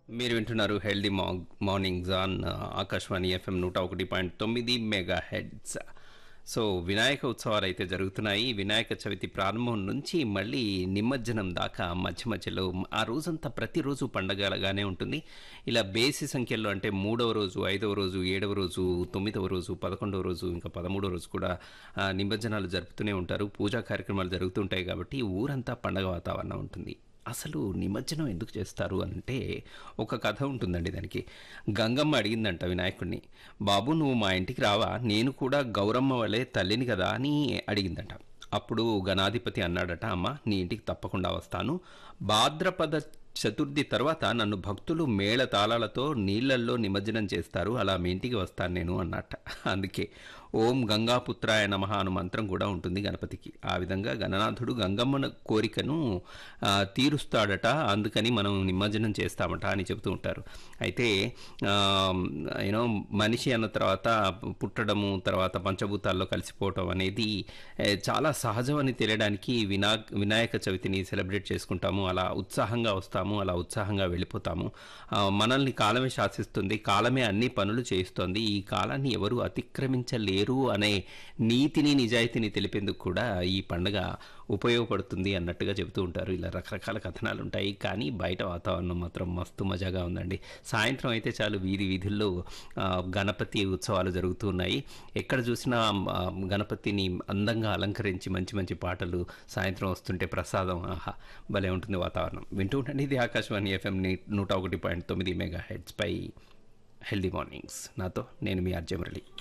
మీరు వింటున్నారు హెల్దీ మా మార్నింగ్స్ ఆన్ ఆకాశవాణి ఎఫ్ఎం నూట ఒకటి పాయింట్ తొమ్మిది మెగా హెడ్స్ సో వినాయక ఉత్సవాలు అయితే జరుగుతున్నాయి వినాయక చవితి ప్రారంభం నుంచి మళ్ళీ నిమజ్జనం దాకా మధ్య మధ్యలో ఆ రోజంతా ప్రతిరోజు పండగలాగానే ఉంటుంది ఇలా బేసి సంఖ్యలో అంటే మూడవ రోజు ఐదవ రోజు ఏడవ రోజు తొమ్మిదవ రోజు పదకొండవ రోజు ఇంకా పదమూడవ రోజు కూడా ఆ, నిమజ్జనాలు జరుపుతూనే ఉంటారు పూజా కార్యక్రమాలు జరుగుతుంటాయి కాబట్టి ఊరంతా పండగ వాతావరణం ఉంటుంది అసలు నిమజ్జనం ఎందుకు చేస్తారు అంటే ఒక కథ ఉంటుందండి దానికి గంగమ్మ అడిగిందంట వినాయకుడిని బాబు నువ్వు మా ఇంటికి రావా నేను కూడా గౌరమ్మ వలె తల్లిని కదా అని అడిగిందంట అప్పుడు గణాధిపతి అన్నాడట అమ్మ నీ ఇంటికి తప్పకుండా వస్తాను భాద్రపద చతుర్థి తర్వాత నన్ను భక్తులు మేళ తాళాలతో నీళ్లల్లో నిమజ్జనం చేస్తారు అలా మీ ఇంటికి వస్తాను నేను అన్నట్ట అందుకే ఓం గంగాపుత్రాయ నమః అను మంత్రం కూడా ఉంటుంది గణపతికి ఆ విధంగా గణనాథుడు గంగమ్మన కోరికను ఆ, తీరుస్తాడట అందుకని మనం నిమజ్జనం చేస్తామట అని చెబుతూ ఉంటారు అయితే యూనో మనిషి అన్న తర్వాత పుట్టడము తర్వాత పంచభూతాల్లో కలిసిపోవటం అనేది ఏ, చాలా సహజం అని తెలియడానికి వినా వినాయక చవితిని సెలబ్రేట్ చేసుకుంటాము అలా ఉత్సాహంగా వస్తాము అలా ఉత్సాహంగా వెళ్ళిపోతాము ఆ, మనల్ని కాలమే శాసిస్తుంది కాలమే అన్ని పనులు చేయిస్తోంది ఈ కాలాన్ని ఎవరు అతిక్రమించలేరు అనే నీతిని నిజాయితీని తెలిపేందుకు కూడా ఈ పండుగ ఉపయోగపడుతుంది అన్నట్టుగా చెబుతూ ఉంటారు ఇలా రకరకాల కథనాలు ఉంటాయి కానీ బయట వాతావరణం మాత్రం మస్తు మజాగా ఉందండి సాయంత్రం అయితే చాలు వీధి వీధుల్లో ఆ, గణపతి ఉత్సవాలు జరుగుతూ ఉన్నాయి ఎక్కడ చూసినా ఆ, గణపతిని అందంగా అలంకరించి మంచి మంచి పాటలు సాయంత్రం వస్తుంటే ప్రసాదం ఆహా భలే ఉంటుంది వాతావరణం వింటూ ఉండండి ఇది ఆకాశవాణి ఎఫ్ఎం నూట ఒకటి పాయింట్ తొమ్మిది మెగా హెడ్స్ పై హెల్దీ మార్నింగ్స్ నాతో నేను మీ ఆర్జే మురళి